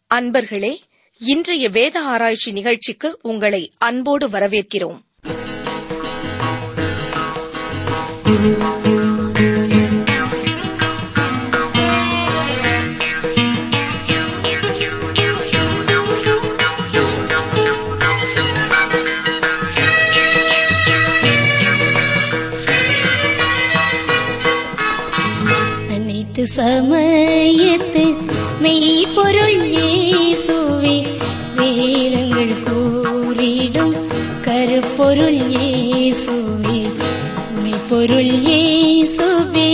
அன்பர்களே இன்றைய வேத ஆராய்ச்சி நிகழ்ச்சிக்கு உங்களை அன்போடு வரவேற்கிறோம் அனைத்து சமயத்து மெய்ப்பொருள் இயேசுவே வேதங்கள் கூறிடும் கருப்பொருள் இயேசுவே மெய்ப்பொருள் இயேசுவே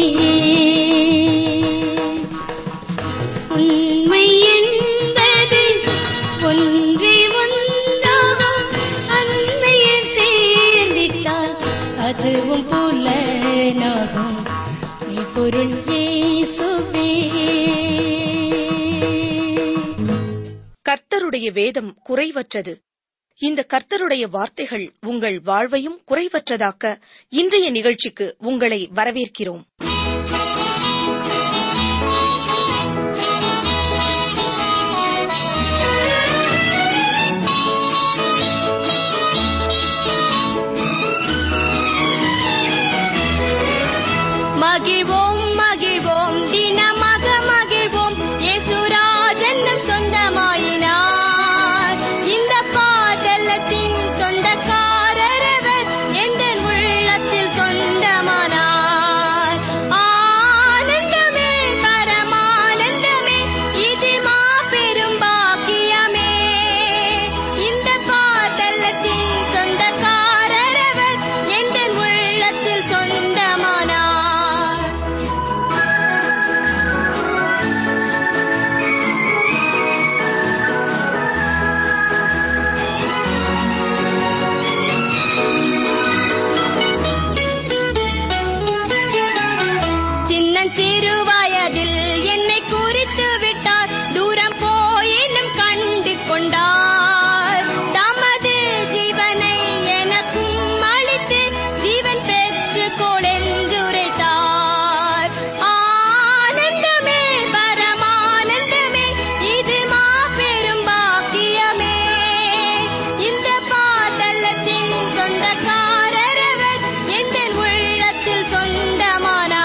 உண்மை என்பது ஒன்றே ஒன்றாகும் அன்னையில் சேர்ந்திட்டால் அதுவும் புலனாகும் பொருள் இயேசுவே கர்த்தருடைய வேதம் குறைவற்றது இந்த கர்த்தருடைய வார்த்தைகள் உங்கள் வாழ்வையும் குறைவற்றதாக்க இன்றைய நிகழ்ச்சிக்கு உங்களை வரவேற்கிறோம் மகிழ்வோம் மகிழ்வோம் தினமாக மகிழ்வோம் இயேசுராஜன் நம் சொந்தமாயினார் இந்த பாதலத்தின் சொந்தக்காரரவர் எந்த உள்ளத்தில் சொந்தமானார் ஆனந்தமே பரமானந்தமே இது மாபெரும் பாக்கியமே இந்த பாதலத்தின் சொந்தக்காரரவர் எந்த உள்ளத்தில் சொந்தமானார் சின்னஞ்சிறு வயதில் என்னை குறித்து விட்டார் தூரம் போயினும் கண்டு கொண்டார் தமது ஜீவனை எனக்கும் அளித்து ஜீவன் பெற்று கொடென்றுரைத்தார் ஆனந்தமே பரமானந்தமே இது மாபெரும் பாக்கியமே இந்த பாதலத்தின் சொந்தக்காரரவர் எந்த உள்ளத்தில் சொந்தமானார்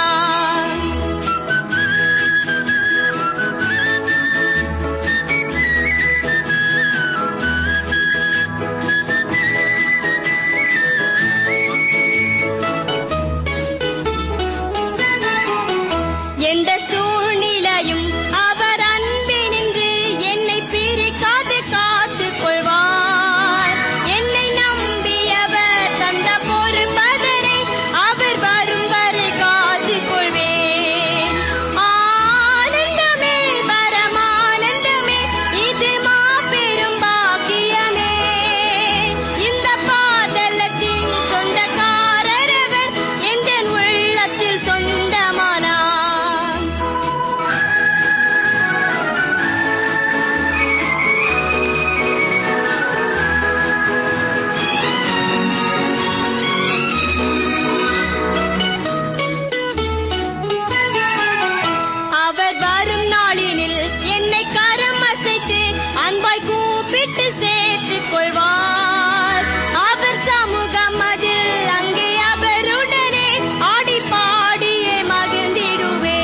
எந்த சூழ்நிலையும் அவர் அன்பினின்று என்னை பிரிக்காது காத்துக் கொள்வார் என்னை நம்பியவர் தந்த பொறுப்பதனை அவர் வரும் வரை காத்துக் கொள்வேன் ஆனந்தமே பரமானந்தமே இது மாபெரும் பாக்கியமே இந்த பாதலத்தின் சொந்தக்காரரவர் எந்த உள்ளத்தில் சொந்தமானார் அவர் வரும் நாளினில் என்னை கரம் அசைத்து அன்பாய் கூப்பிட்டு சேர்த்துக் கொள்வார் அவர் சமூகம் அதில் அங்கே அவருடனே ஆடி பாடியே மகிழ்ந்திடுவே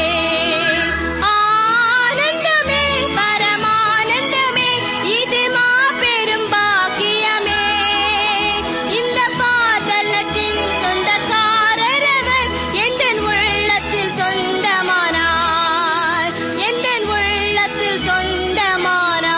ஆனந்தமே பரமானந்தமே இது மாபெரும் பாக்கியமே இந்த பாதலத்தின் சொந்தக்காரரவர் எந்த உள்ளத்தில் சொந்தமானார் எந்த உள்ளத்தில் சொந்தமானார்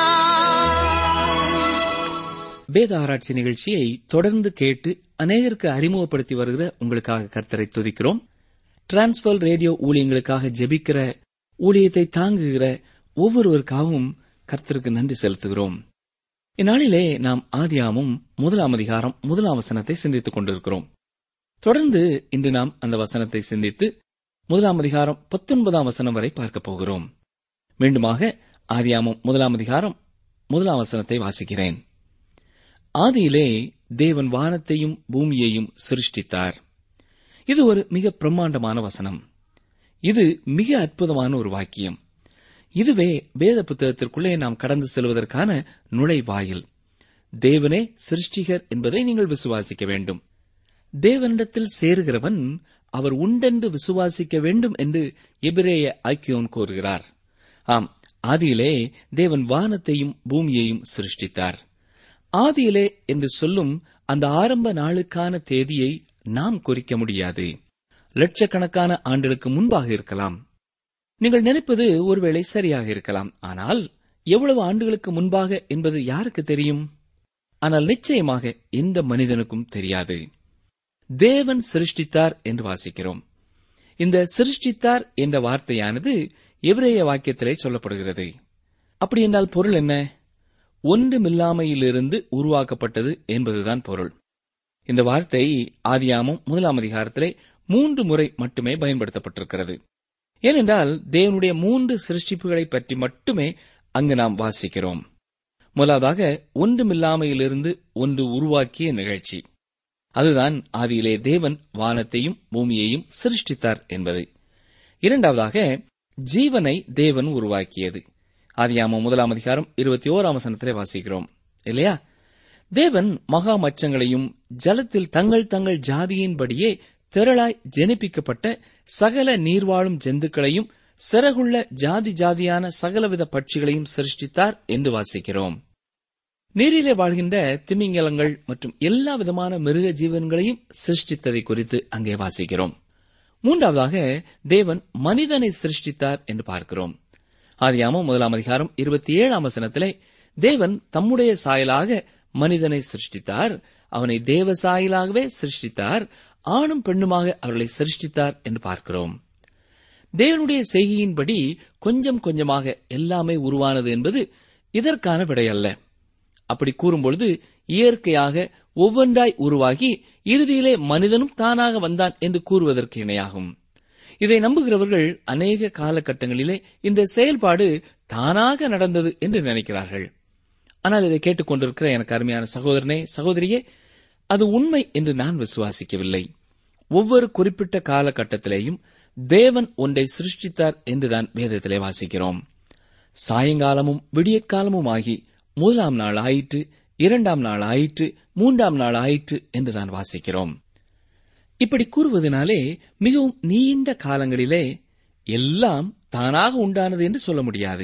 வேத ஆராய்ச்சி நிகழ்ச்சியை தொடர்ந்து கேட்டு அநேகருக்கு அறிமுகப்படுத்தி வருகிற உங்களுக்காக கர்த்தரை துதிக்கிறோம் டிரான்ஸ்பர் ரேடியோ ஊழியங்களுக்காக ஜெபிக்கிற ஊழியத்தை தாங்குகிற ஒவ்வொருவருக்காகவும் கர்த்தருக்கு நன்றி செலுத்துகிறோம் இந்நாளிலே நாம் ஆதியாமும் முதலாம் அதிகாரம் முதலாம் வசனத்தை சிந்தித்துக் கொண்டிருக்கிறோம் தொடர்ந்து இன்று நாம் அந்த வசனத்தை சிந்தித்து முதலாம் அதிகாரம் பத்தொன்பதாம் வசனம் வரை பார்க்கப் போகிறோம் மீண்டுமாக ஆதியாமம் முதலாம் அதிகாரம் முதலாம் வசனத்தை வாசிக்கிறேன் ஆதியிலே தேவன் வானத்தையும் பூமியையும் சிருஷ்டித்தார் இது ஒரு மிக பிரம்மாண்டமான வசனம் இது மிக அற்புதமான ஒரு வாக்கியம் இதுவே வேத புத்தகத்திற்குள்ளே நாம் கடந்து செல்வதற்கான நுழைவாயில் தேவனே சிருஷ்டிகர் என்பதை நீங்கள் விசுவாசிக்க வேண்டும் தேவனிடத்தில் சேருகிறவன் அவர் உண்டென்று விசுவாசிக்க வேண்டும் என்று எபிரேய ஐக்கியோன் கூறுகிறார் ஆம் ஆதியிலே தேவன் வானத்தையும் பூமியையும் சிருஷ்டித்தார் ஆதியிலே என்று சொல்லும் அந்த ஆரம்ப நாளுக்கான தேதியை நாம் குறிக்க முடியாது லட்சக்கணக்கான ஆண்டுகளுக்கு முன்பாக இருக்கலாம் நீங்கள் நினைப்பது ஒருவேளை சரியாக இருக்கலாம் ஆனால் எவ்வளவு ஆண்டுகளுக்கு முன்பாக என்பது யாருக்கு தெரியும் ஆனால் நிச்சயமாக எந்த மனிதனுக்கும் தெரியாது தேவன் சிருஷ்டித்தார் என்று வாசிக்கிறோம் இந்த சிருஷ்டித்தார் என்ற வார்த்தையானது எபிரேய வாக்கியத்திலே சொல்லப்படுகிறது அப்படி என்றால் பொருள் என்ன ஒன்றுமில்லாமையிலிருந்து உருவாக்கப்பட்டது என்பதுதான் பொருள் இந்த வார்த்தை ஆதியாமம் முதலாம் அதிகாரத்திலே மூன்று முறை மட்டுமே பயன்படுத்தப்பட்டிருக்கிறது ஏனென்றால் தேவனுடைய மூன்று சிருஷ்டிப்புகளை பற்றி மட்டுமே அங்கு நாம் வாசிக்கிறோம் முதலாவதாக ஒன்றுமில்லாமையிலிருந்து ஒன்று உருவாக்கிய நிகழ்ச்சி அதுதான் ஆதியிலே தேவன் வானத்தையும் பூமியையும் சிருஷ்டித்தார் என்பது இரண்டாவதாக ஜீவனை தேவன் உருவாக்கியது ஆதியாமம் முதலாம் அதிகாரம் இருபத்தி ஓராம் வசனத்திலே வாசிக்கிறோம் இல்லையா தேவன் மகா மச்சங்களையும் ஜலத்தில் தங்கள் தங்கள் ஜாதியின்படியே திரளாய் ஜெனிப்பிக்கப்பட்ட சகல நீர்வாழும் ஜந்துக்களையும் சிறகுள்ள ஜாதி ஜாதியான சகலவித பட்சிகளையும் சிருஷ்டித்தார் என்று வாசிக்கிறோம் நீரிலே வாழ்கின்ற திமிங்கலங்கள் மற்றும் எல்லா விதமான மிருக ஜீவன்களையும் சிருஷ்டித்ததை குறித்து அங்கே வாசிக்கிறோம் மூன்றாவதாக தேவன் மனிதனை சிருஷ்டித்தார் என்று பார்க்கிறோம் ஆதியாமம் முதலாம் அதிகாரம் இருபத்தி ஏழாம் வசனத்திலே தேவன் தம்முடைய சாயலாக மனிதனை சிருஷ்டித்தார் அவனை தேவ சாயலாகவே சிருஷ்டித்தார் ஆணும் பெண்ணுமாக அவர்களை சிருஷ்டித்தார் என்று பார்க்கிறோம் தேவனுடைய செய்கையின்படி கொஞ்சம் கொஞ்சமாக எல்லாமே உருவானது என்பது இதற்கான விடையல்ல அப்படி கூறும்பொழுது இயற்கையாக ஒவ்வொன்றாய் உருவாகி இறுதியிலே மனிதனும் தானாக வந்தான் என்று கூறுவதற்கு இணையாகும் இதை நம்புகிறவர்கள் அநேக காலகட்டங்களிலே இந்த செயல்பாடு தானாக நடந்தது என்று நினைக்கிறார்கள் ஆனால் இதை கேட்டுக்கொண்டிருக்கிற எனக்கு அருமையான சகோதரனே சகோதரியே அது உண்மை என்று நான் விசுவாசிக்கவில்லை ஒவ்வொரு குறிப்பிட்ட காலகட்டத்திலேயும் தேவன் ஒன்றை சிருஷ்டித்தார் என்றுதான் வேதத்திலே வாசிக்கிறோம் சாயங்காலமும் விடியற்காலமும் ஆகி முதலாம் நாள் ஆயிற்று இரண்டாம் நாள் ஆயிற்று மூன்றாம் நாள் ஆயிற்று என்றுதான் வாசிக்கிறோம் இப்படி கூறுவதனாலே மிகவும் நீண்ட காலங்களிலே எல்லாம் தானாக உண்டானது என்று சொல்ல முடியாது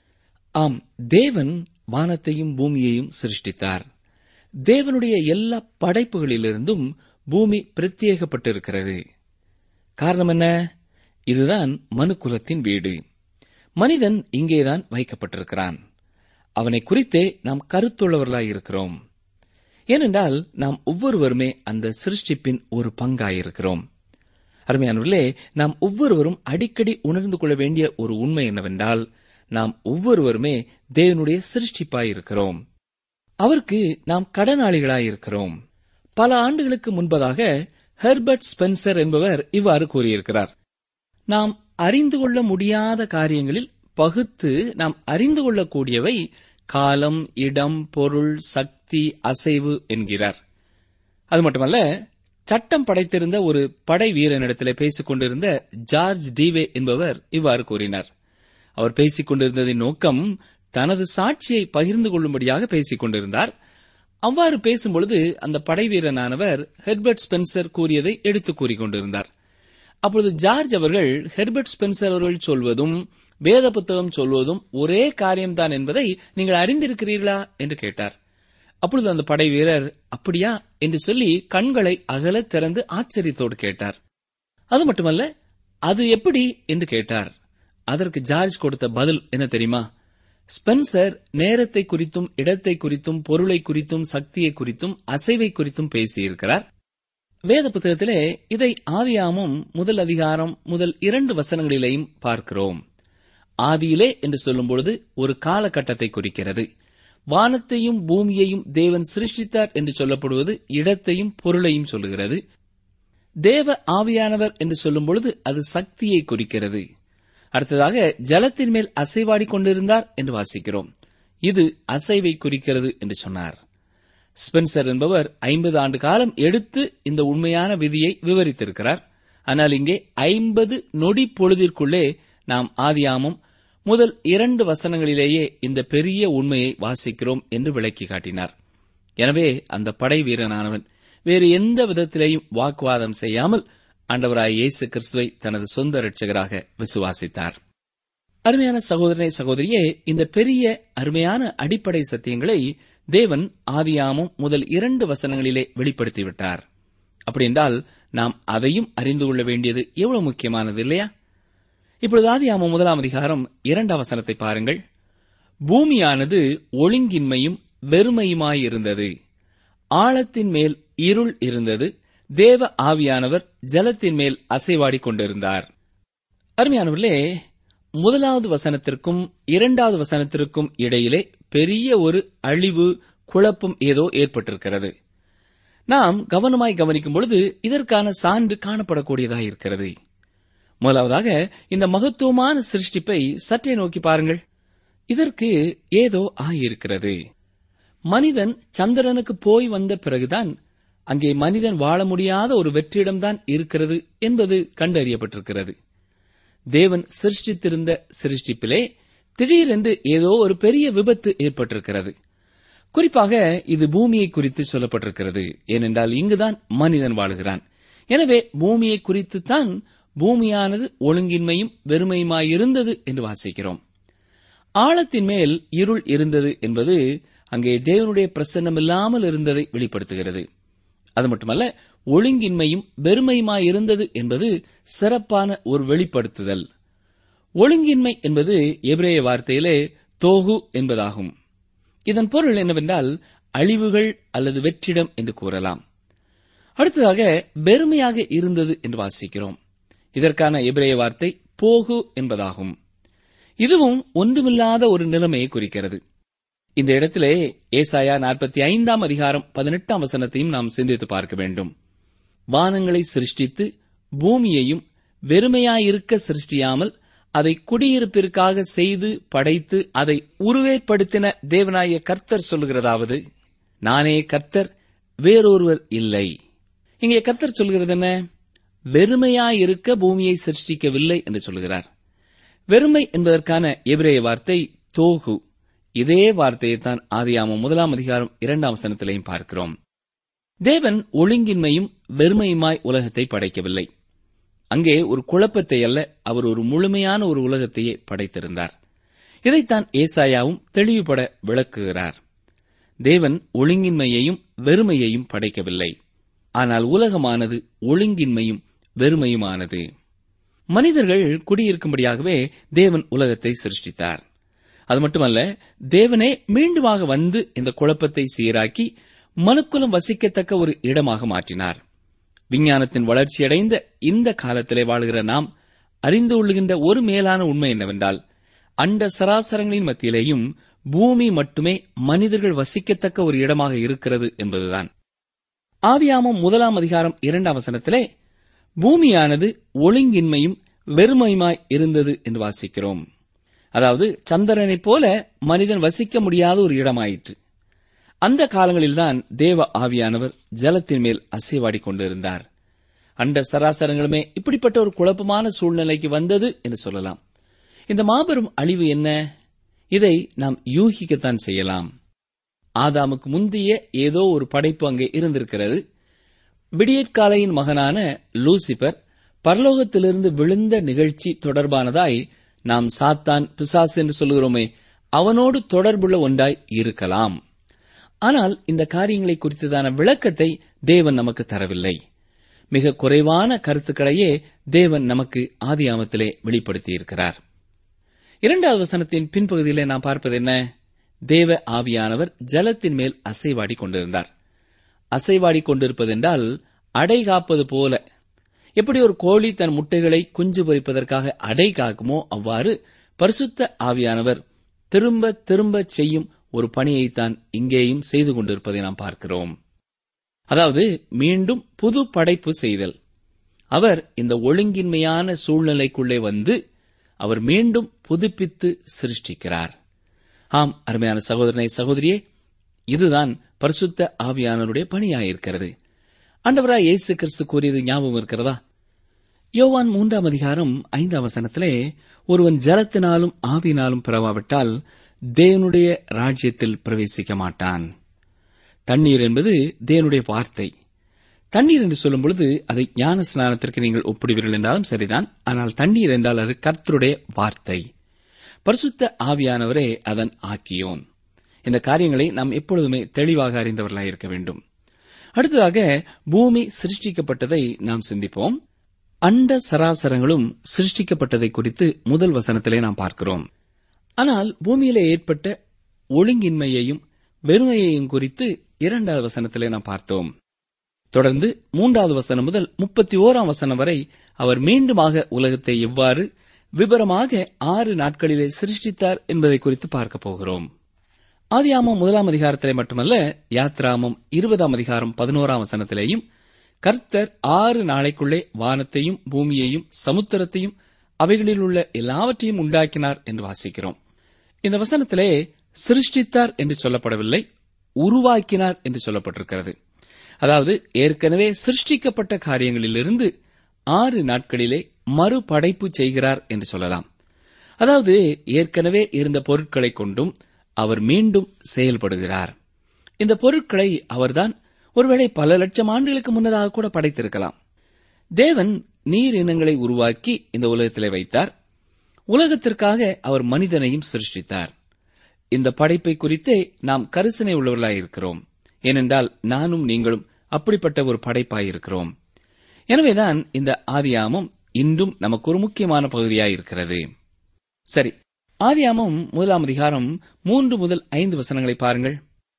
ஆம் தேவன் வானத்தையும் பூமியையும் சிருஷ்டித்தார் தேவனுடைய எல்லா படைப்புகளிலிருந்தும் பூமி பிரத்யேகப்பட்டிருக்கிறது காரணம் என்ன இதுதான் மனுக்குலத்தின் வீடு மனிதன் இங்கேதான் வைக்கப்பட்டிருக்கிறான் அவனை குறித்தே நாம் கருத்துள்ளவர்களாய் இருக்கிறோம் ஏனென்றால் நாம் ஒவ்வொருவருமே அந்த சிருஷ்டிப்பின் ஒரு பங்காயிருக்கிறோம் அருமையானவர்களே நாம் ஒவ்வொருவரும் அடிக்கடி உணர்ந்து கொள்ள வேண்டிய ஒரு உண்மை என்னவென்றால் நாம் ஒவ்வொருவருமே தேவனுடைய சிருஷ்டிப்பாயிருக்கிறோம் அவருக்கு நாம் கடனாளிகளாயிருக்கிறோம் பல ஆண்டுகளுக்கு முன்பதாக ஹெர்பர்ட் ஸ்பென்சர் என்பவர் இவ்வாறு கூறியிருக்கிறார் நாம் அறிந்து கொள்ள முடியாத காரியங்களில் பகுத்து நாம் அறிந்து கொள்ளக்கூடியவை காலம் இடம் பொருள் சக்தி அசைவு என்கிறார் அது மட்டுமல்ல சட்டம் படைத்திருந்த ஒரு படை வீரனிடத்திலே பேசிக் கொண்டிருந்த ஜார்ஜ் டிவே என்பவர் இவ்வாறு கூறினார் அவர் பேசிக் கொண்டிருந்ததின் நோக்கம் தனது சாட்சியை பகிர்ந்து கொள்ளும்படியாக பேசிக் கொண்டிருந்தார் அவ்வாறு பேசும்பொழுது அந்த படை வீரனானவர் ஹெர்பர்ட் ஸ்பென்சர் கூறியதை எடுத்துக் கூறிக்கொண்டிருந்தார் அப்பொழுது ஜார்ஜ் அவர்கள் ஹெர்பர்ட் ஸ்பென்சர் அவர்கள் சொல்வதும் வேத புத்தகம் சொல்வதும் ஒரே காரியம்தான் என்பதை நீங்கள் அறிந்திருக்கிறீர்களா என்று கேட்டார் அப்பொழுது அந்த படை வீரர் அப்படியா என்று சொல்லி கண்களை அகல திறந்து ஆச்சரியத்தோடு கேட்டார் அது மட்டுமல்ல அது எப்படி என்று கேட்டார் அதற்கு ஜார்ஜ் கொடுத்த பதில் என்ன தெரியுமா ஸ்பென்சர் நேரத்தை குறித்தும் இடத்தை குறித்தும் பொருளை குறித்தும் சக்தியை குறித்தும் அசைவை குறித்தும் பேசியிருக்கிறார் வேத புத்தகத்திலே இதை ஆதியாமும் முதல் அதிகாரம் முதல் இரண்டு வசனங்களிலேயும் பார்க்கிறோம் ஆதியிலே என்று சொல்லும்பொழுது ஒரு காலகட்டத்தை குறிக்கிறது வானத்தையும் பூமியையும் தேவன் சிருஷ்டித்தார் என்று சொல்லப்படுவது இடத்தையும் பொருளையும் சொல்லுகிறது தேவ ஆவியானவர் என்று சொல்லும் பொழுது அது சக்தியை குறிக்கிறது அடுத்ததாக ஜலத்தின் மேல் அசைவாடி கொண்டிருந்தார் என்று வாசிக்கிறோம் இது அசைவை குறிக்கிறது என்று சொன்னார் ஸ்பென்சர் என்பவர் ஐம்பது ஆண்டு காலம் எடுத்து இந்த உண்மையான விதியை விவரித்திருக்கிறார் ஆனால் இங்கே ஐம்பது நொடி பொழுதிற்குள்ளே நாம் ஆதியாமம் முதல் இரண்டு வசனங்களிலேயே இந்த பெரிய உண்மையை வாசிக்கிறோம் என்று விளக்கி காட்டினார் எனவே அந்த படை வீரனானவன் வேறு எந்த விதத்திலேயும் வாக்குவாதம் செய்யாமல் ஆண்டவராய் இயேசு கிறிஸ்துவை தனது சொந்த இரட்சகராக விசுவாசித்தார் அருமையான சகோதரனை சகோதரியே இந்த பெரிய அருமையான அடிப்படை சத்தியங்களை தேவன் ஆதியாமும் முதல் இரண்டு வசனங்களிலே வெளிப்படுத்திவிட்டார் அப்படி என்றால் நாம் அதையும் அறிந்து கொள்ள வேண்டியது எவ்வளவு முக்கியமானது இல்லையா இப்பொழுது ஆதியாமம் முதலாம் அதிகாரம் இரண்டாம் வசனத்தை பாருங்கள் பூமியானது ஒழுங்கின்மையும் வெறுமையுமாயிருந்தது ஆழத்தின் மேல் இருள் இருந்தது தேவ ஆவியானவர் ஜலத்தின் மேல் அசைவாடிக் கொண்டிருந்தார் அருமையானவர்களே முதலாவது வசனத்திற்கும் இரண்டாவது வசனத்திற்கும் இடையிலே பெரிய ஒரு அழிவு குழப்பம் ஏதோ ஏற்பட்டிருக்கிறது நாம் கவனமாய் கவனிக்கும் பொழுது இதற்கான சான்று காணப்படக்கூடியதாக இருக்கிறது முதலாவதாக இந்த மகத்துவமான சிருஷ்டிப்பை சற்றே நோக்கி பாருங்கள் இதற்கு ஏதோ ஆகியிருக்கிறது மனிதன் சந்திரனுக்கு போய் வந்த பிறகுதான் அங்கே மனிதன் வாழ முடியாத ஒரு வெற்றிடம்தான் இருக்கிறது என்பது கண்டறியப்பட்டிருக்கிறது தேவன் சிருஷ்டித்திருந்த சிருஷ்டிப்பிலே திடீரென்று ஏதோ ஒரு பெரிய விபத்து ஏற்பட்டிருக்கிறது குறிப்பாக இது பூமியை குறித்து சொல்லப்பட்டிருக்கிறது ஏனென்றால் இங்குதான் மனிதன் வாழுகிறான் எனவே பூமியை குறித்துத்தான் பூமியானது ஒழுங்கின்மையும் வெறுமையுமாயிருந்தது என்று வாசிக்கிறோம் ஆழத்தின் மேல் இருள் இருந்தது என்பது அங்கே தேவனுடைய பிரசன்னம் இல்லாமல் இருந்ததை வெளிப்படுத்துகிறது அது மட்டுமல்ல ஒழுங்கின்மையும் வெறுமையுமாயிருந்தது என்பது சிறப்பான ஒரு வெளிப்படுத்துதல் ஒழுங்கின்மை என்பது எபிரேய வார்த்தையிலே தோகு என்பதாகும் இதன் பொருள் என்னவென்றால் அழிவுகள் அல்லது வெற்றிடம் என்று கூறலாம் அடுத்ததாக வெறுமையாக இருந்தது என்று வாசிக்கிறோம் இதற்கான எபிரேய வார்த்தை போகு என்பதாகும் இதுவும் ஒன்றுமில்லாத ஒரு நிலைமையை குறிக்கிறது இந்த இடத்திலே ஏசாயா நாற்பத்தி ஐந்தாம் அதிகாரம் பதினெட்டாம் வசனத்தையும் நாம் சிந்தித்து பார்க்க வேண்டும் வானங்களை சிருஷ்டித்து பூமியையும் வெறுமையாயிருக்க சிருஷ்டியாமல் அதை குடியிருப்பிற்காக செய்து படைத்து அதை உருவேற்படுத்தின தேவனாய கர்த்தர் சொல்லுகிறதாவது நானே கர்த்தர் வேறொருவர் இல்லை இங்கே கர்த்தர் சொல்கிறது என்ன வெறுமையாயிருக்க பூமியை சிருஷ்டிக்கவில்லை என்று சொல்கிறார் வெறுமை என்பதற்கான எபிரேய வார்த்தை தோகு இதே வார்த்தையைத்தான் ஆதியாமம் முதலாம் அதிகாரம் இரண்டாம் வசனத்திலையும் பார்க்கிறோம் தேவன் ஒழுங்கின்மையும் வெறுமையுமாய் உலகத்தை படைக்கவில்லை அங்கே ஒரு குழப்பத்தை அல்ல அவர் ஒரு முழுமையான ஒரு உலகத்தையே படைத்திருந்தார் இதைத்தான் ஏசாயாவும் தெளிவுபட விளக்குகிறார் தேவன் ஒழுங்கின்மையையும் வெறுமையையும் படைக்கவில்லை ஆனால் உலகமானது ஒழுங்கின்மையும் வெறுமையுமானது மனிதர்கள் குடியிருக்கும்படியாகவே தேவன் உலகத்தை சிருஷ்டித்தார் அது மட்டுமல்ல தேவனே மீண்டுமாக வந்து இந்த குழப்பத்தை சீராக்கி மனுக்குலம் வசிக்கத்தக்க ஒரு இடமாக மாற்றினார் விஞ்ஞானத்தின் வளர்ச்சியடைந்த இந்த காலத்திலே வாழ்கிற நாம் அறிந்து கொள்கின்ற ஒரு மேலான உண்மை என்னவென்றால் அண்ட சராசரங்களின் மத்தியிலேயும் பூமி மட்டுமே மனிதர்கள் வசிக்கத்தக்க ஒரு இடமாக இருக்கிறது என்பதுதான் ஆவியாமம் முதலாம் அதிகாரம் இரண்டாம் வசனத்திலே பூமியானது ஒழுங்கின்மையும் வெறுமையுமாய் இருந்தது என்று வாசிக்கிறோம் அதாவது சந்திரனைப் போல மனிதன் வசிக்க முடியாத ஒரு இடமாயிற்று அந்த காலங்களில்தான் தேவ ஆவியானவர் ஜலத்தின் மேல் அசைவாடிக் கொண்டிருந்தார் அண்ட சராசரங்களுமே இப்படிப்பட்ட ஒரு குழப்பமான சூழ்நிலைக்கு வந்தது என்று சொல்லலாம் இந்த மாபெரும் அழிவு என்ன இதை நாம் யூகிக்கத்தான் செய்யலாம் ஆதாமுக்கு முந்திய ஏதோ ஒரு படைப்பு அங்கே இருந்திருக்கிறது விடியற்காலையின் மகனான லூசிபர் பரலோகத்திலிருந்து விழுந்த நிகழ்ச்சி தொடர்பானதாய் நாம் சாத்தான் பிசாஸ் என்று சொல்கிறோமே அவனோடு தொடர்புள்ள ஒன்றாய் இருக்கலாம் ஆனால் இந்த காரியங்களை குறித்ததான விளக்கத்தை தேவன் நமக்கு தரவில்லை மிக குறைவான கருத்துக்களையே தேவன் நமக்கு ஆதியாமத்திலே வெளிப்படுத்தியிருக்கிறார் இரண்டாவது வசனத்தின் பின்பகுதியிலே நாம் பார்ப்பது என்ன தேவ ஆவியானவர் ஜலத்தின் மேல் அசைவாடி கொண்டிருந்தார் அசைவாடி கொண்டிருப்பதென்றால் அடை காப்பது போல எப்படி ஒரு கோழி தன் முட்டைகளை குஞ்சு பொறிப்பதற்காக அடை காக்குமோ அவ்வாறு பரிசுத்த ஆவியானவர் திரும்ப திரும்ப செய்யும் ஒரு பணியைத்தான் இங்கேயும் செய்து கொண்டிருப்பதை நாம் பார்க்கிறோம் அதாவது மீண்டும் புது படைப்பு செய்தல் அவர் இந்த ஒழுங்கின்மையான சூழ்நிலைக்குள்ளே வந்து அவர் மீண்டும் புதுப்பித்து சிருஷ்டிக்கிறார் ஆம் அருமையான சகோதரனை சகோதரியே இதுதான் பரிசுத்த ஆவியானவருடைய பணியாயிருக்கிறது ஆண்டவராய் இயேசு கிறிஸ்து கூறியது ஞாபகம் இருக்கிறதா யோவான் மூன்றாம் அதிகாரம் ஐந்தாம் வசனத்திலே ஒருவன் ஜலத்தினாலும் ஆவியினாலும் பிறவாவிட்டால் தேவனுடைய ராஜ்யத்தில் பிரவேசிக்க மாட்டான் தண்ணீர் என்பது தேவனுடைய வார்த்தை தண்ணீர் என்று சொல்லும் பொழுது அதை ஞான ஸ்நானத்திற்கு நீங்கள் ஒப்பிடுவீர்கள் என்றாலும் சரிதான் ஆனால் தண்ணீர் என்றால் அது கர்த்தருடைய வார்த்தை பரிசுத்த ஆவியானவரே அதன் ஆக்கியோன் இந்த காரியங்களை நாம் எப்பொழுதுமே தெளிவாக அறிந்தவர்களாக இருக்க வேண்டும் அடுத்ததாக பூமி சிருஷ்டிக்கப்பட்டதை நாம் சிந்திப்போம் அண்ட சராசரங்களும் சிருஷ்டிக்கப்பட்டதை குறித்து முதல் வசனத்திலே நாம் பார்க்கிறோம் ஆனால் பூமியிலே ஏற்பட்ட ஒழுங்கின்மையையும் வெறுமையையும் குறித்து இரண்டாவது வசனத்திலே நாம் பார்த்தோம் தொடர்ந்து மூன்றாவது வசனம் முதல் முப்பத்தி ஓராம் வசனம் வரை அவர் மீண்டுமாக உலகத்தை எவ்வாறு விபரமாக ஆறு நாட்களிலே சிருஷ்டித்தார் என்பதை குறித்து பார்க்க போகிறோம் ஆதியாமம் முதலாம் அதிகாரத்திலே மட்டுமல்ல யாத்ராமம் இருபதாம் அதிகாரம் பதினோராம் வசனத்திலேயும் கர்த்தர் ஆறு நாளைக்குள்ளே வானத்தையும் பூமியையும் சமுத்திரத்தையும் அவைகளில் உள்ள எல்லாவற்றையும் உண்டாக்கினார் என்று வாசிக்கிறோம் இந்த வசனத்திலே சிருஷ்டித்தார் என்று சொல்லப்படவில்லை உருவாக்கினார் என்று சொல்லப்பட்டிருக்கிறது அதாவது ஏற்கனவே சிருஷ்டிக்கப்பட்ட காரியங்களிலிருந்து ஆறு நாட்களிலே மறுபடைப்பு செய்கிறார் என்று சொல்லலாம் அதாவது ஏற்கனவே இருந்த பொருட்களை கொண்டும் அவர் மீண்டும் செயல்படுகிறார் இந்த பொருட்களை அவர்தான் ஒருவேளை பல லட்சம் ஆண்டுகளுக்கு முன்னதாக கூட படைத்திருக்கலாம் தேவன் நீர் இனங்களை உருவாக்கி இந்த உலகத்திலே வைத்தார் உலகத்திற்காக அவர் மனிதனையும் சிருஷ்டித்தார் இந்த படைப்பை குறித்தே நாம் கரிசனை உள்ளவர்களாயிருக்கிறோம் ஏனென்றால் நானும் நீங்களும் அப்படிப்பட்ட ஒரு படைப்பாயிருக்கிறோம் எனவேதான் இந்த ஆதியாமம் இன்றும் நமக்கு ஒரு முக்கியமான பகுதியாயிருக்கிறது சரி ஆதியாமம் முதலாம் அதிகாரம் மூன்று முதல் ஐந்து வசனங்களை பாருங்கள்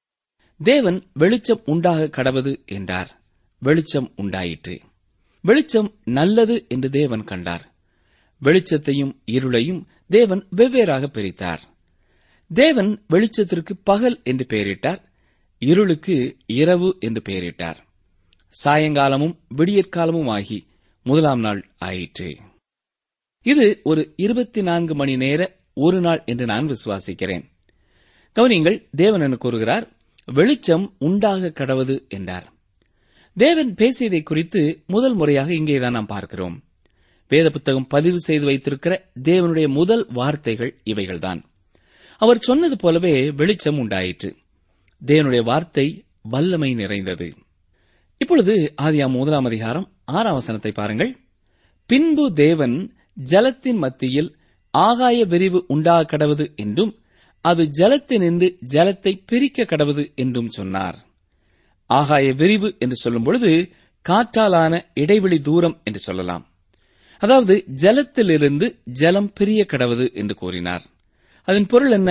தேவன் வெளிச்சம் உண்டாக கடவது என்றார் வெளிச்சம் உண்டாயிற்று வெளிச்சம் நல்லது என்று தேவன் கண்டார் வெளிச்சத்தையும் இருளையும் தேவன் வெவ்வேறாக பிரித்தார் தேவன் வெளிச்சத்திற்கு பகல் என்று பெயரிட்டார் இருளுக்கு இரவு என்று பெயரிட்டார் சாயங்காலமும் விடியற்காலமும் ஆகி முதலாம் நாள் ஆயிற்று இது ஒரு இருபத்தி நான்கு மணி நேர ஒரு நாள் என்று நான் விசுவாசிக்கிறேன் கவனிங்கள் தேவன் என கூறுகிறார் வெளிச்சம் உண்டாக கடவது என்றார் தேவன் பேசியதை குறித்து முதல் முறையாக இங்கேதான் நாம் பார்க்கிறோம் வேத புத்தகம் பதிவு செய்து வைத்திருக்கிற தேவனுடைய முதல் வார்த்தைகள் இவைகள்தான் அவர் சொன்னது போலவே வெளிச்சம் உண்டாயிற்று தேவனுடைய வார்த்தை வல்லமை நிறைந்தது இப்பொழுது ஆதியாம் முதலாம் அதிகாரம் ஆறாம் வசனத்தை பாருங்கள் பின்பு தேவன் ஜலத்தின் மத்தியில் ஆகாய விரிவு உண்டாக கடவது என்றும் அது ஜலத்தினின்று ஜலத்தை பிரிக்க கடவது என்றும் சொன்னார் ஆகாய விரிவு என்று சொல்லும் பொழுது காற்றாலான இடைவெளி தூரம் என்று சொல்லலாம் அதாவது ஜலத்திலிருந்து ஜலம் பிரிய கடவது என்று கூறினார் அதன் பொருள் என்ன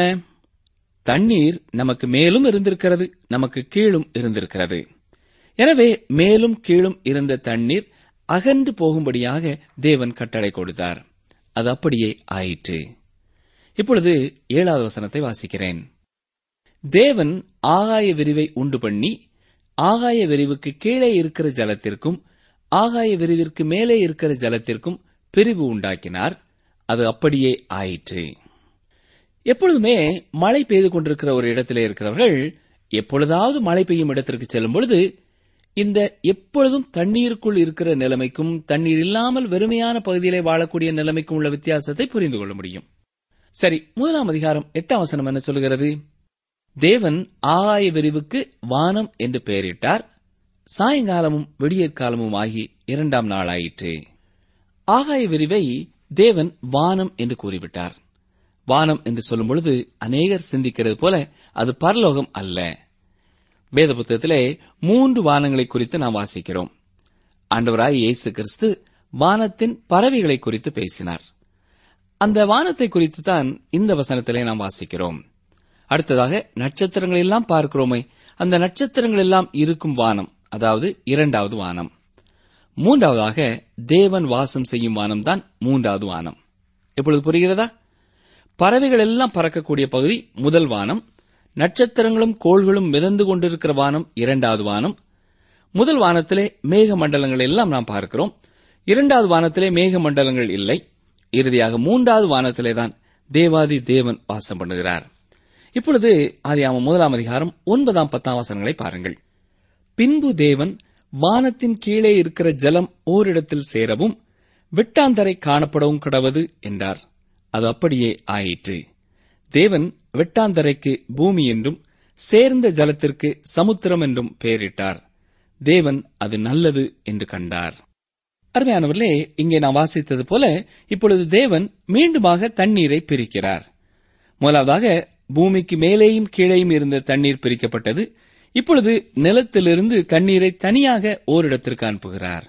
தண்ணீர் நமக்கு மேலும் இருந்திருக்கிறது நமக்கு கீழும் இருந்திருக்கிறது எனவே மேலும் கீழும் இருந்த தண்ணீர் அகன்று போகும்படியாக தேவன் கட்டளை கொடுத்தார் அது அப்படியே ஆயிற்று இப்பொழுது ஏழாவது வசனத்தை வாசிக்கிறேன் தேவன் ஆகாய விரிவை உண்டு பண்ணி ஆகாய விரிவுக்கு கீழே இருக்கிற ஜலத்திற்கும் ஆகாய விரிவிற்கு மேலே இருக்கிற ஜலத்திற்கும் பிரிவு உண்டாக்கினார் அது அப்படியே ஆயிற்று எப்பொழுதுமே மழை பெய்து கொண்டிருக்கிற ஒரு இடத்திலே இருக்கிறவர்கள் எப்பொழுதாவது மழை பெய்யும் இடத்திற்கு செல்லும் பொழுது இந்த எப்பொழுதும் தண்ணீருக்குள் இருக்கிற நிலைமைக்கும் தண்ணீர் இல்லாமல் வெறுமையான பகுதியிலே வாழக்கூடிய நிலைமைக்கும் உள்ள வித்தியாசத்தை புரிந்து கொள்ள முடியும் சரி முதலாம் அதிகாரம் எட்டாம் வசனம் என்ன சொல்கிறது தேவன் ஆகாய விரிவுக்கு வானம் என்று பெயரிட்டார் சாயங்காலமும் விடியற்காலமும் ஆகி இரண்டாம் நாளாயிற்று ஆகாய விரிவை தேவன் வானம் என்று கூறிவிட்டார் வானம் என்று சொல்லும் பொழுது அநேகர் சிந்திக்கிறது போல அது பரலோகம் அல்ல வேத புத்தகத்திலே மூன்று வானங்களை குறித்து நாம் வாசிக்கிறோம் ஆண்டவராய் இயேசு கிறிஸ்து வானத்தின் பறவைகளை குறித்து பேசினார் அந்த வானத்தை குறித்து தான் இந்த வசனத்திலே நாம் வாசிக்கிறோம் அடுத்ததாக நட்சத்திரங்கள் எல்லாம் பார்க்கிறோமே அந்த நட்சத்திரங்கள் எல்லாம் இருக்கும் வானம் அதாவது இரண்டாவது வானம் மூன்றாவதாக தேவன் வாசம் செய்யும் வானம் தான் மூன்றாவது வானம் இப்பொழுது புரிகிறதா பறவைகள் எல்லாம் பறக்கக்கூடிய பகுதி முதல் வானம் நட்சத்திரங்களும் கோள்களும் மிதந்து கொண்டிருக்கிற வானம் இரண்டாவது வானம் முதல் வானத்திலே மேக மண்டலங்கள் எல்லாம் நாம் பார்க்கிறோம் இரண்டாவது வானத்திலே மேக மண்டலங்கள் இல்லை இறுதியாக மூன்றாவது வானத்திலே தான் தேவாதி தேவன் வாசம் பண்ணுகிறார் இப்பொழுது ஆதியாமம் முதலாம் அதிகாரம் ஒன்பதாம் பத்தாம் வசனங்களை பாருங்கள் பின்பு தேவன் வானத்தின் கீழே இருக்கிற ஜலம் ஓரிடத்தில் சேரவும் வெட்டாந்தரை காணப்படவும் கடவது என்றார் அது அப்படியே ஆயிற்று தேவன் வெட்டாந்தரைக்கு பூமி என்றும் சேர்ந்த ஜலத்திற்கு சமுத்திரம் என்றும் பெயரிட்டார் தேவன் அது நல்லது என்று கண்டார் அருமையானவர்களே இங்கே நாம் வாசித்தது போல இப்பொழுது தேவன் மீண்டுமாக தண்ணீரை பிரிக்கிறார் முதலாவதாக பூமிக்கு மேலேயும் கீழேயும் இருந்த தண்ணீர் பிரிக்கப்பட்டது இப்பொழுது நிலத்திலிருந்து தண்ணீரை தனியாக ஓரிடத்திற்கு அனுப்புகிறார்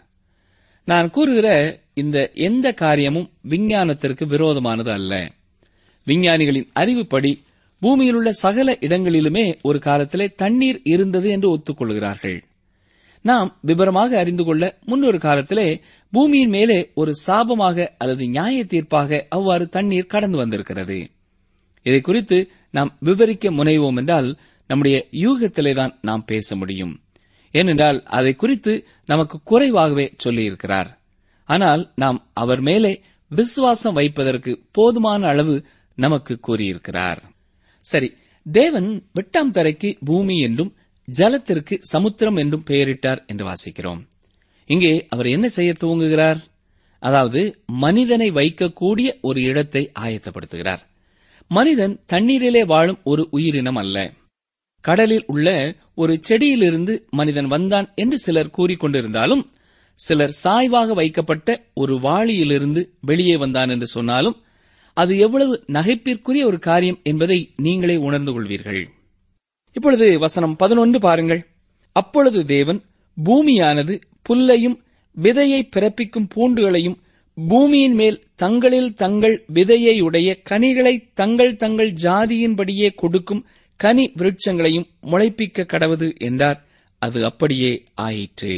நான் கூறுகிற இந்த எந்த காரியமும் விஞ்ஞானத்திற்கு விரோதமானது அல்ல விஞ்ஞானிகளின் அறிவுப்படி பூமியில் உள்ள சகல இடங்களிலுமே ஒரு காலத்திலே தண்ணீர் இருந்தது என்று ஒத்துக்கொள்கிறார்கள் நாம் விவரமாக அறிந்து கொள்ள முன்னொரு காலத்திலே பூமியின் மேலே ஒரு சாபமாக அல்லது நியாய தீர்ப்பாக அவ்வாறு தண்ணீர் கடந்து வந்திருக்கிறது இதை குறித்து நாம் விவரிக்க முனைவோம் என்றால் நம்முடைய யூகத்திலே தான் நாம் பேச முடியும் ஏனென்றால் அதை குறித்து நமக்கு குறைவாகவே சொல்லியிருக்கிறார் ஆனால் நாம் அவர் மேலே விசுவாசம் வைப்பதற்கு போதுமான அளவு நமக்கு கூறியிருக்கிறார் சரி தேவன் வெட்டாம் தரைக்கு பூமி என்றும் ஜலத்திற்கு சமுத்திரம் என்றும் பெயரிட்டார் என்று வாசிக்கிறோம் இங்கே அவர் என்ன செய்ய துவங்குகிறார் அதாவது மனிதனை வைக்கக்கூடிய ஒரு இடத்தை ஆயத்தப்படுத்துகிறார் மனிதன் தண்ணீரிலே வாழும் ஒரு உயிரினம் அல்ல கடலில் உள்ள ஒரு செடியிலிருந்து மனிதன் வந்தான் என்று சிலர் கூறிக்கொண்டிருந்தாலும் சிலர் சாய்வாக வைக்கப்பட்ட ஒரு வாளியிலிருந்து வெளியே வந்தான் என்று சொன்னாலும் அது எவ்வளவு நகைப்பிற்குரிய ஒரு காரியம் என்பதை நீங்களே உணர்ந்து கொள்வீர்கள் இப்பொழுது வசனம் பதினொன்று பாருங்கள் அப்பொழுது தேவன் பூமியானது புல்லையும் விதையை பிறப்பிக்கும் பூண்டுகளையும் பூமியின் மேல் தங்களில் தங்கள் விதையையுடைய கனிகளை தங்கள் தங்கள் ஜாதியின்படியே கொடுக்கும் கனி விருட்சங்களையும் முளைப்பிக்க கடவது என்றார் அது அப்படியே ஆயிற்று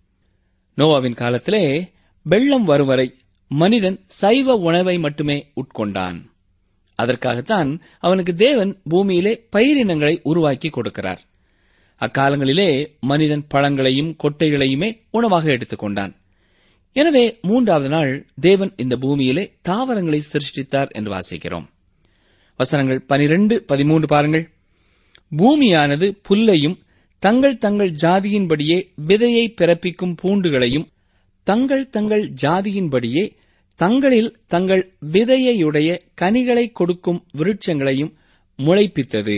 நோவாவின் காலத்திலே வெள்ளம் வரும் வரை மனிதன் சைவ உணவை மட்டுமே உட்கொண்டான் அதற்காகத்தான் அவனுக்கு தேவன் பூமியிலே பயிரினங்களை உருவாக்கி கொடுக்கிறார் அக்காலங்களிலே மனிதன் பழங்களையும் கொட்டைகளையுமே உணவாக எடுத்துக் கொண்டான் எனவே மூன்றாவது நாள் தேவன் இந்த பூமியிலே தாவரங்களை சிருஷ்டித்தார் என்று வாசிக்கிறோம் வசனங்கள் பனிரெண்டு பதிமூன்று பாருங்கள் பூமியானது புல்லையும் தங்கள் தங்கள் ஜாதியின்படியே விதையை பிறப்பிக்கும் பூண்டுகளையும் தங்கள் தங்கள் ஜாதியின்படியே தங்களில் தங்கள் விதையையுடைய கனிகளை கொடுக்கும் விருட்சங்களையும் முளைப்பித்தது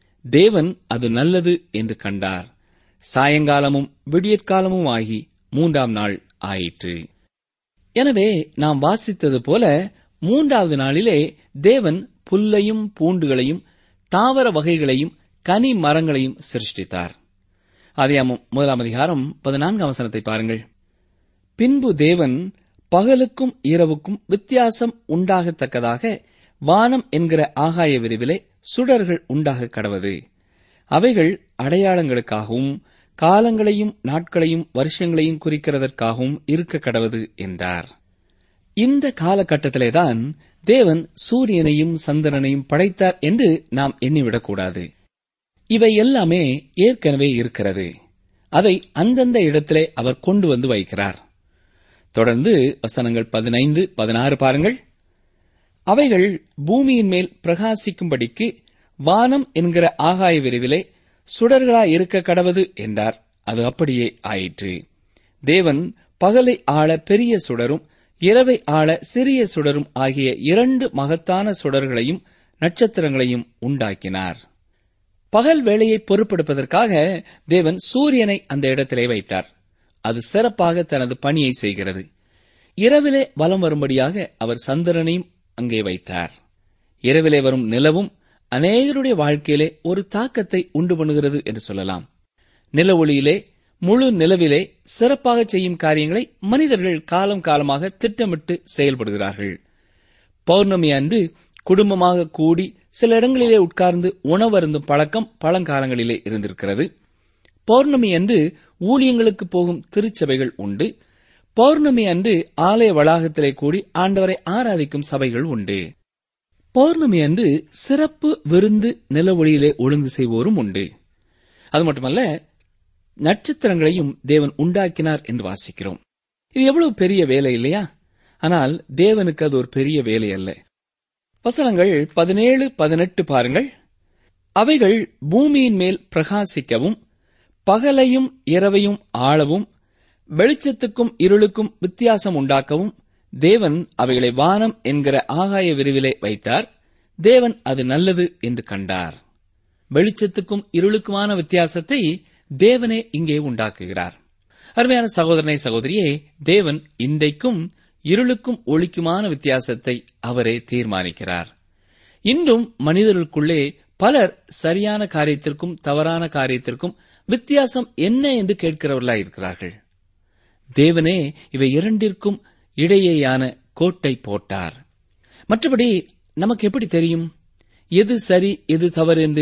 தேவன் அது நல்லது என்று கண்டார் சாயங்காலமும் விடியற்காலமும் ஆகி மூன்றாம் நாள் ஆயிற்று எனவே நாம் வாசித்தது போல மூன்றாவது நாளிலே தேவன் புல்லையும் பூண்டுகளையும் தாவர வகைகளையும் கனி மரங்களையும் சிருஷ்டித்தார் ஆதியாமம் முதலாம் அதிகாரம் பதினான்காம் வசனத்தை பாருங்கள் பின்பு தேவன் பகலுக்கும் இரவுக்கும் வித்தியாசம் உண்டாகத்தக்கதாக வானம் என்கிற ஆகாய விரிவிலே சுடர்கள் உண்டாக கடவது அவைகள் அடையாளங்களுக்காகவும் காலங்களையும் நாட்களையும் வருஷங்களையும் குறிக்கிறதற்காகவும் இருக்க கடவது என்றார் இந்த காலகட்டத்திலேதான் தேவன் சூரியனையும் சந்திரனையும் படைத்தார் என்று நாம் எண்ணிவிடக்கூடாது இவை எல்லாமே ஏற்கனவே இருக்கிறது அதை அந்தந்த இடத்திலே அவர் கொண்டு வந்து வைக்கிறார் தொடர்ந்து வசனங்கள் பதினைந்து பதினாறு பாருங்கள் அவைகள் பூமியின் மேல் பிரகாசிக்கும்படிக்கு வானம் என்கிற ஆகாய விரிவிலே சுடர்களாய் இருக்க கடவது என்றார் அது அப்படியே ஆயிற்று தேவன் பகலை ஆள பெரிய சுடரும் இரவை ஆள சிறிய சுடரும் ஆகிய இரண்டு மகத்தான சுடர்களையும் நட்சத்திரங்களையும் உண்டாக்கினார் பகல் வேளையை பொறுப்பெடுப்பதற்காக தேவன் சூரியனை அந்த இடத்திலே வைத்தார் அது சிறப்பாக தனது பணியை செய்கிறது இரவிலே வலம் வரும்படியாக அவர் சந்திரனையும் அங்கே வைத்தார் இரவிலே வரும் நிலவும் அநேகருடைய வாழ்க்கையிலே ஒரு தாக்கத்தை உண்டு பண்ணுகிறது என்று சொல்லலாம் நில ஒளியிலே முழு நிலவிலே சிறப்பாக செய்யும் காரியங்களை மனிதர்கள் காலம் காலமாக திட்டமிட்டு செயல்படுகிறார்கள் பௌர்ணமி அன்று குடும்பமாக கூடி சில இடங்களிலே உட்கார்ந்து உணவருந்தும் பழக்கம் பழங்காலங்களிலே இருந்திருக்கிறது பௌர்ணமி அன்று ஊழியங்களுக்கு போகும் திருச்சபைகள் உண்டு பௌர்ணமி அன்று ஆலய வளாகத்திலே கூடி ஆண்டவரை ஆராதிக்கும் சபைகள் உண்டு பௌர்ணமி அன்று சிறப்பு விருந்து நில ஒளியிலே ஒழுங்கு செய்வோரும் உண்டு அது மட்டுமல்ல நட்சத்திரங்களையும் தேவன் உண்டாக்கினார் என்று வாசிக்கிறோம் இது எவ்வளவு பெரிய வேலை இல்லையா ஆனால் தேவனுக்கு அது ஒரு பெரிய வேலை அல்ல வசனங்கள் பதினேழு பதினெட்டு பாருங்கள் அவைகள் பூமியின் மேல் பிரகாசிக்கவும் பகலையும் இரவையும் ஆளவும் வெளிச்சத்துக்கும் இருளுக்கும் வித்தியாசம் உண்டாக்கவும் தேவன் அவைகளை வானம் என்கிற ஆகாய விரிவிலே வைத்தார் தேவன் அது நல்லது என்று கண்டார் வெளிச்சத்துக்கும் இருளுக்குமான வித்தியாசத்தை தேவனே இங்கே உண்டாக்குகிறார் அருமையான சகோதரனை சகோதரியே தேவன் இன்றைக்கும் இருளுக்கும் ஒளிக்குமான வித்தியாசத்தை அவரே தீர்மானிக்கிறார் இன்றும் மனிதர்களுக்குள்ளே பலர் சரியான காரியத்திற்கும் தவறான காரியத்திற்கும் வித்தியாசம் என்ன என்று கேட்கிறவர்களாய் இருக்கிறார்கள் தேவனே இவை இரண்டிற்கும் இடையேயான கோட்டை போட்டார் மற்றபடி நமக்கு எப்படி தெரியும் எது சரி எது தவறு என்று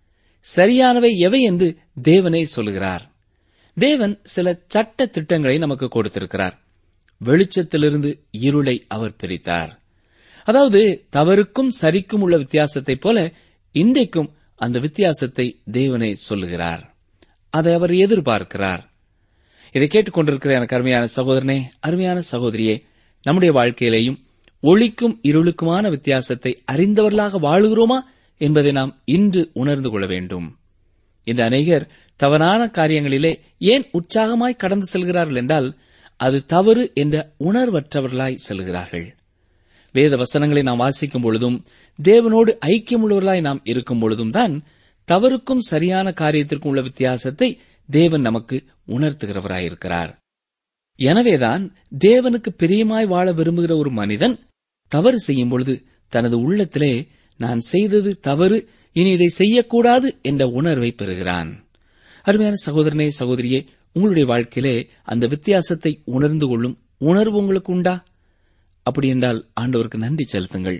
சரியானவை எவை என்று தேவனே சொல்லுகிறார் தேவன் சில சட்ட திட்டங்களை நமக்கு கொடுத்திருக்கிறார் வெளிச்சத்திலிருந்து இருளை அவர் பிரித்தார் அதாவது தவறுக்கும் சரிக்கும் உள்ள வித்தியாசத்தைப் போல இன்றைக்கும் அந்த வித்தியாசத்தை தேவனே சொல்லுகிறார் அதை அவர் எதிர்பார்க்கிறார் இதை கேட்டுக்கொண்டிருக்கிற எனக்கு அருமையான சகோதரனே அருமையான சகோதரியே நம்முடைய வாழ்க்கையிலேயும் ஒளிக்கும் இருளுக்குமான வித்தியாசத்தை அறிந்தவர்களாக வாழுகிறோமா என்பதை நாம் இன்று உணர்ந்து கொள்ள வேண்டும் இந்த அநேகர் தவறான காரியங்களிலே ஏன் உற்சாகமாய் கடந்து செல்கிறார்கள் என்றால் அது தவறு என்ற உணர்வற்றவர்களாய் செல்கிறார்கள் வேத வசனங்களை நாம் வாசிக்கும் பொழுதும் தேவனோடு ஐக்கியமுள்ளவர்களாய் நாம் இருக்கும் பொழுதும் தான் தவறுக்கும் சரியான காரியத்திற்கும் உள்ள வித்தியாசத்தை தேவன் நமக்கு உணர்த்துகிறவராயிருக்கிறார் எனவேதான் தேவனுக்கு பிரியமாய் வாழ விரும்புகிற ஒரு மனிதன் தவறு செய்யும் பொழுது தனது உள்ளத்திலே நான் செய்தது தவறு இனி இதை செய்யக்கூடாது என்ற உணர்வை பெறுகிறான் அருமையான சகோதரனே சகோதரியே உங்களுடைய வாழ்க்கையிலே அந்த வித்தியாசத்தை உணர்ந்து கொள்ளும் உணர்வு உங்களுக்கு உண்டா அப்படி என்றால் ஆண்டவருக்கு நன்றி செலுத்துங்கள்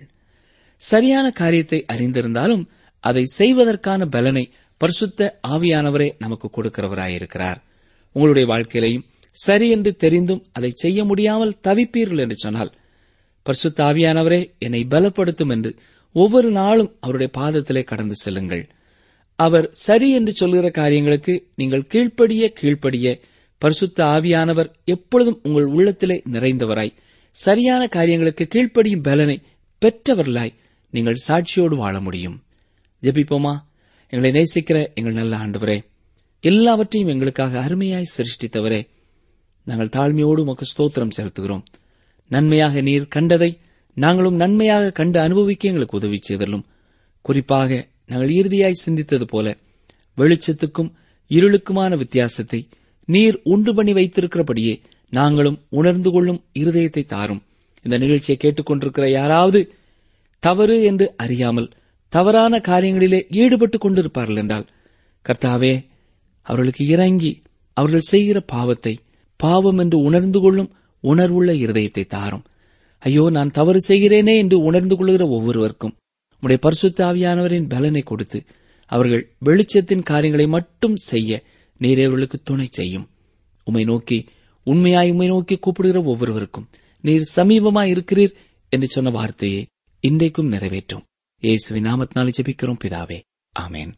சரியான காரியத்தை அறிந்திருந்தாலும் அதை செய்வதற்கான பலனை பரிசுத்த ஆவியானவரே நமக்கு கொடுக்கிறவராயிருக்கிறார் உங்களுடைய வாழ்க்கையிலையும் சரி என்று தெரிந்தும் அதை செய்ய முடியாமல் தவிப்பீர்கள் என்று சொன்னால் பரிசுத்த ஆவியானவரே என்னை பலப்படுத்தும் என்று ஒவ்வொரு நாளும் அவருடைய பாதத்திலே கடந்து செல்லுங்கள் அவர் சரி என்று சொல்கிற காரியங்களுக்கு நீங்கள் கீழ்ப்படிய கீழ்ப்படிய பரிசுத்த ஆவியானவர் எப்பொழுதும் உங்கள் உள்ளத்திலே நிறைந்தவராய் சரியான காரியங்களுக்கு கீழ்ப்படியும் பலனை பெற்றவர்களாய் நீங்கள் சாட்சியோடு வாழ முடியும் ஜெபிப்போமா எங்களை நேசிக்கிற எங்கள் நல்ல ஆண்டவரே எல்லாவற்றையும் எங்களுக்காக அருமையாய் சிருஷ்டித்தவரே நாங்கள் தாழ்மையோடு உமக்கு ஸ்தோத்திரம் செலுத்துகிறோம் நன்மையாக நீர் கண்டதை நாங்களும் நன்மையாக கண்டு அனுபவிக்க எங்களுக்கு உதவி செய்தலும் குறிப்பாக நாங்கள் இறுதியாய் சிந்தித்தது போல வெளிச்சத்துக்கும் இருளுக்குமான வித்தியாசத்தை நீர் உண்டு பண்ணி வைத்திருக்கிறபடியே நாங்களும் உணர்ந்து கொள்ளும் இருதயத்தை தாரும் இந்த நிகழ்ச்சியை கேட்டுக்கொண்டிருக்கிற யாராவது தவறு என்று அறியாமல் தவறான காரியங்களிலே ஈடுபட்டுக் கொண்டிருப்பார்கள் என்றால் கர்த்தாவே அவர்களுக்கு இறங்கி அவர்கள் செய்கிற பாவத்தை பாவம் என்று உணர்ந்து கொள்ளும் உணர்வுள்ள இருதயத்தை தாரும் ஐயோ நான் தவறு செய்கிறேனே என்று உணர்ந்து கொள்கிற ஒவ்வொருவருக்கும் உடைய பரிசுத்த ஆவியானவரின் பலனை கொடுத்து அவர்கள் வெளிச்சத்தின் காரியங்களை மட்டும் செய்ய நீரே அவர்களுக்கு துணை செய்யும் உம்மை நோக்கி உண்மையாய் உம்மை நோக்கி கூப்பிடுகிற ஒவ்வொருவருக்கும் நீர் சமீபமாய் இருக்கிறீர் என்று சொன்ன வார்த்தையை இன்றைக்கும் நிறைவேற்றும் இயேசுவின் நாமத்தினாலே ஜெபிக்கிறோம் பிதாவே ஆமென்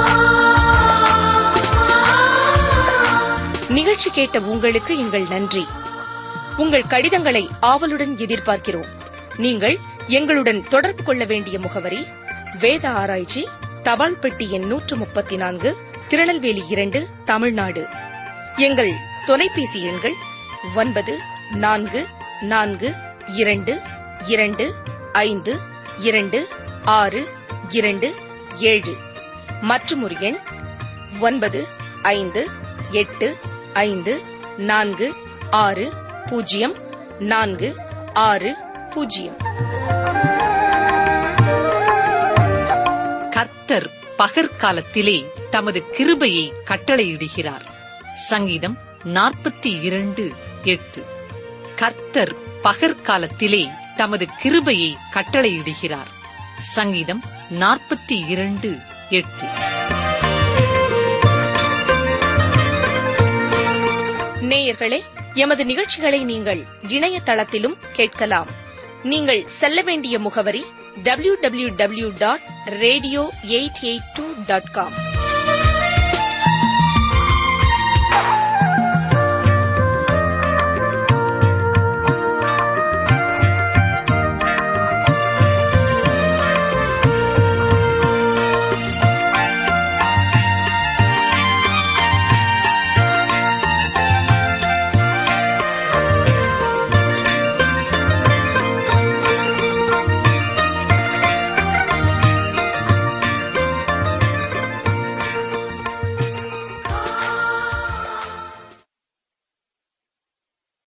நிகழ்ச்சி கேட்ட உங்களுக்கு எங்கள் நன்றி உங்கள் கடிதங்களை ஆவலுடன் எதிர்பார்க்கிறோம் நீங்கள் எங்களுடன் தொடர்பு கொள்ள வேண்டிய முகவரி வேத ஆராய்ச்சி தபால் பெட்டி எண் நூற்று முப்பத்தி நான்கு திருநெல்வேலி இரண்டு தமிழ்நாடு எங்கள் தொலைபேசி எண்கள் ஒன்பது நான்கு நான்கு இரண்டு இரண்டு ஐந்து இரண்டு ஆறு இரண்டு ஏழு மற்றும் ஒரு எண் ஒன்பது ஐந்து எட்டு ஐந்து நான்கு ஆறு பூஜ்ஜியம் நான்கு ஆறு பூஜ்ஜியம் கர்த்தர் பகற்காலத்திலே தமது கிருபையை கட்டளையிடுகிறார் சங்கீதம் நாற்பத்தி இரண்டு எட்டு கர்த்தர் பகற்காலத்திலே தமது கிருபையை கட்டளையிடுகிறார் சங்கீதம் நாற்பத்தி இரண்டு எட்டு நேயர்களே எமது நிகழ்ச்சிகளை நீங்கள் இணையதளத்திலும் கேட்கலாம் நீங்கள் செல்ல வேண்டிய முகவரி www.radio882.com dot radio eight eight two dot com